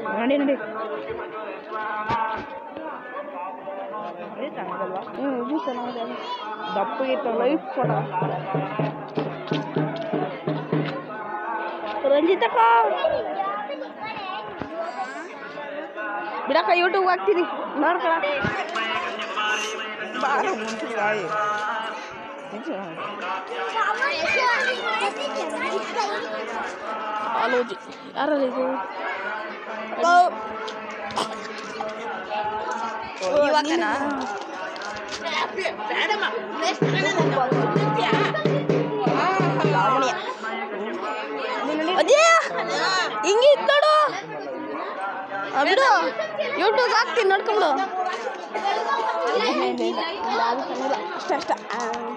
ನಡಿ ನಡಿ ಹ್ಞೂ ಇದು ಚೆನ್ನಾಗಿದೆ ದಪ್ಪಗಿತ್ತು ಲೈಫ್ ಫೋಟೋ ರಂಜಿತಕ್ಕ ಬಿಡಕ್ಕ ಯೂಟ್ಯೂಬ್ ಹಾಕ್ತೀನಿ ನೋಡ್ಕೊಳ ಬಾರ ಮುಂಚೆ ಸಾಯಿ ನಿಜ ಕಾಲೋಜಿ ಯಾರಲ್ಲ ಇದು ಇವಾಗನಾ ಅದೇ ಹಿಂಗಿತ್ತು ನೋಡು ಆ, ಬಿಡು ಯೂಟ್ಯೂಬ್ ಹಾಕ್ತೀನಿ ನೋಡ್ಕೊಂಡು ಇಲ್ಲ ಇಲ್ಲ ಇಲ್ಲ ಇಲ್ಲ ಅದು ಕಾಣಲ್ಲ ಅಷ್ಟೇ ಅಷ್ಟೇ ಆ.